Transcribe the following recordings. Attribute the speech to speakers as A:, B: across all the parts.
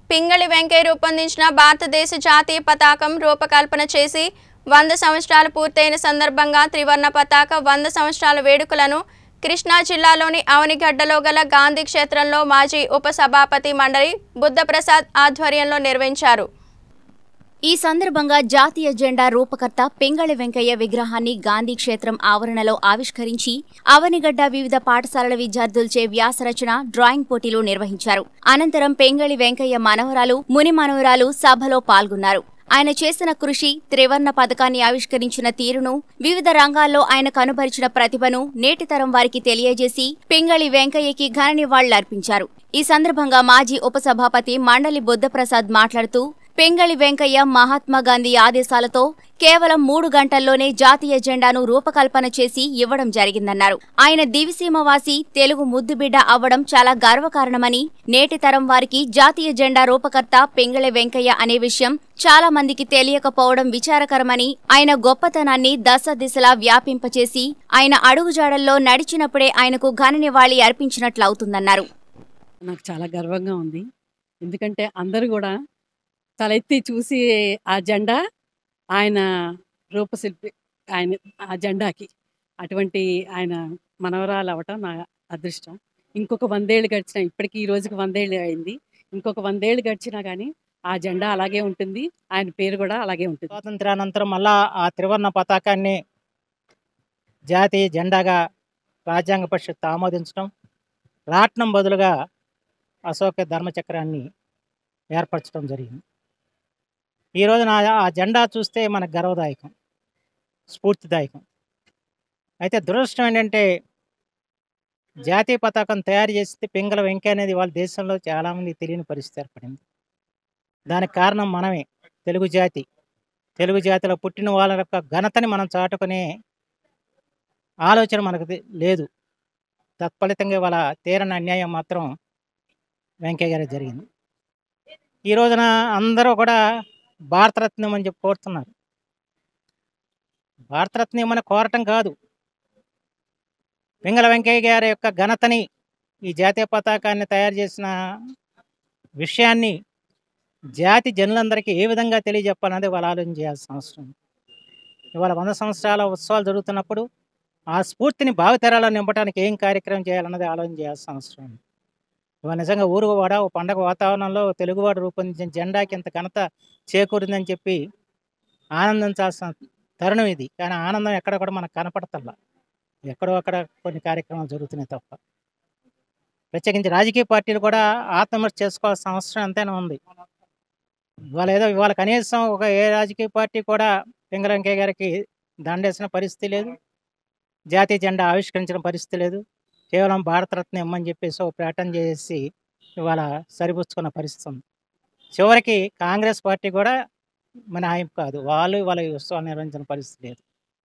A: పింగళి వెంకయ్య రూపొందించిన భారతదేశ జాతీయ పతాకం రూపకల్పన చేసి వంద సంవత్సరాలు పూర్తయిన సందర్భంగా త్రివర్ణ పతాక వంద సంవత్సరాల వేడుకలను కృష్ణా జిల్లాలోని అవనిగడ్డలో గల గాంధీ క్షేత్రంలో మాజీ ఉపసభాపతి మండలి బుద్ధప్రసాద్ ఆధ్వర్యంలో నిర్వహించారు
B: ఈ సందర్భంగా జాతీయ జెండా రూపకర్త పెంగళి వెంకయ్య విగ్రహాన్ని గాంధీ క్షేత్రం ఆవరణలో ఆవిష్కరించి అవనిగడ్డ వివిధ పాఠశాలల విద్యార్థులచే వ్యాసరచన డ్రాయింగ్ పోటీలు నిర్వహించారు అనంతరం పెంగళి వెంకయ్య మనవరాలు ముని మనవరాలు సభలో పాల్గొన్నారు ఆయన చేసిన కృషి త్రివర్ణ పథకాన్ని ఆవిష్కరించిన తీరును వివిధ రంగాల్లో ఆయన కనుబరిచిన ప్రతిభను నేటితరం వారికి తెలియజేసి పింగళి వెంకయ్యకి ఘన నివాళులర్పించారు ఈ సందర్భంగా మాజీ ఉపసభాపతి మండలి బుద్ధప్రసాద్ మాట్లాడుతూ పెంగళి వెంకయ్య మహాత్మా గాంధీ ఆదేశాలతో కేవలం మూడు గంటల్లోనే జాతీయ జెండాను రూపకల్పన చేసి ఇవ్వడం జరిగిందన్నారు ఆయన దివిసీమవాసి తెలుగు ముద్దుబిడ్డ అవ్వడం చాలా గర్వకారణమని నేటి తరం వారికి జాతీయ జెండా రూపకర్త పెంగళి వెంకయ్య అనే విషయం చాలా మందికి తెలియకపోవడం విచారకరమని ఆయన గొప్పతనాన్ని దశ దిశలా వ్యాపింపచేసి ఆయన అడుగుజాడల్లో నడిచినప్పుడే ఆయనకు ఘన నివాళి అర్పించినట్లవుతుందన్నారు
C: నాకు చాలా గర్వంగా ఉంది ఎందుకంటే అందరూ కూడా తలెత్తి చూసి ఆ జెండా ఆయన రూపశిల్పి ఆయన ఆ జెండాకి అటువంటి ఆయన మనవరాలు అవ్వటం నా అదృష్టం ఇంకొక వందేళ్ళు గడిచిన ఇప్పటికీ ఈ రోజుకి వందేళ్ళు అయింది ఇంకొక వందేళ్ళు గడిచినా కానీ ఆ జెండా అలాగే ఉంటుంది ఆయన పేరు కూడా అలాగే ఉంటుంది
D: స్వాతంత్ర్యానంతరం మళ్ళా ఆ త్రివర్ణ పతాకాన్ని జాతీయ జెండాగా రాజ్యాంగ పరిషత్ ఆమోదించడం రాట్నం బదులుగా అశోక ధర్మచక్రాన్ని ఏర్పరచడం జరిగింది ఈ రోజున ఆ- ఆ జెండా చూస్తే మనకు గర్వదాయకం స్ఫూర్తిదాయకం అయితే దురదృష్టం ఏంటంటే జాతీయ పతాకం తయారు చేస్తే పింగళ వెంకయ్య అనేది వాళ్ళ దేశంలో చాలామంది తెలియని పరిస్థితి ఏర్పడింది దానికి కారణం మనమే తెలుగు జాతి తెలుగు జాతిలో పుట్టిన వాళ్ళ యొక్క ఘనతని మనం చాటుకునే ఆలోచన మనకు తె- లేదు తత్ఫలితంగా వాళ్ళ తీరని అన్యాయం మాత్రం వెంకయ్య గారికి జరిగింది ఈ రోజున అందరూ కూడా భారతరత్నం అని చెప్పి కోరుతున్నారు భారతరత్నం ఏమని కోరటం కాదు పింగళ వెంకయ్య గారి యొక్క ఘనతని ఈ జాతీయ పతాకాన్ని తయారు చేసిన విషయాన్ని జాతి జనులందరికీ ఏ విధంగా తెలియజెప్పాలనేది వాళ్ళు ఆలోచన చేయాల్సిన అవసరం ఉంది. ఇవాళ వంద సంవత్సరాల ఉత్సవాలు జరుగుతున్నప్పుడు ఆ స్ఫూర్తిని భావితరాల్లో నింపడానికి ఏం కార్యక్రమం చేయాలన్నది ఆలోచన చేయాల్సిన అవసరం ఉంది ఇవాళ నిజంగా ఊరు వాడ ఓ పండగ వాతావరణంలో తెలుగువాడు రూపొందించిన జెండాకి ఇంత ఘనత చేకూరిందని చెప్పి ఆనందించాల్సిన తరుణం ఇది కానీ ఆనందం ఎక్కడ కూడా మనకు కనపడతల్లా ఎక్కడో అక్కడ కొన్ని కార్యక్రమాలు జరుగుతున్నాయి తప్ప ప్రత్యేకించి రాజకీయ పార్టీలు కూడా ఆత్మవిమర్శ చేసుకోవాల్సిన అవసరం ఎంతైనా ఉంది ఇవాళ ఏదో ఇవాళ కనీసం ఒక ఏ రాజకీయ పార్టీ కూడా పింగళ వెంకయ్య గారికి దండేసిన పరిస్థితి లేదు జాతీయ జెండా ఆవిష్కరించిన పరిస్థితి లేదు కేవలం భారతరత్న ఇమ్మని చెప్పేసి ఒక ప్రకటన చేసి ఇవాళ సరిపుచ్చుకున్న పరిస్థితి ఉంది చివరికి కాంగ్రెస్ పార్టీ కూడా మన ఆయన కాదు వాళ్ళు వాళ్ళ ఈ ఉత్సవాలు నిర్వహించిన పరిస్థితి లేదు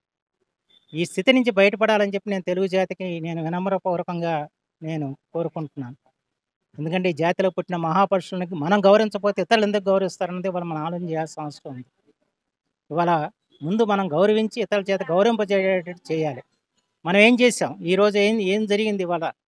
D: ఈ స్థితి నుంచి బయటపడాలని చెప్పి నేను తెలుగు జాతికి నేను వినమ్రపూర్వకంగా నేను కోరుకుంటున్నాను ఎందుకంటే ఈ జాతిలో పుట్టిన మహాపురుషులకి మనం గౌరవించకపోతే ఇతరులు ఎందుకు గౌరవిస్తారన్నది ఇవాళ మనం ఆలోచన చేయాల్సిన అవసరం ఉంది ఇవాళ ముందు మనం గౌరవించి ఇతరుల చేత గౌరవింపజేటట్టు చేయాలి మనం ఏం చేసాం ఈ రోజు ఏం ఏం జరిగింది ఇవాళ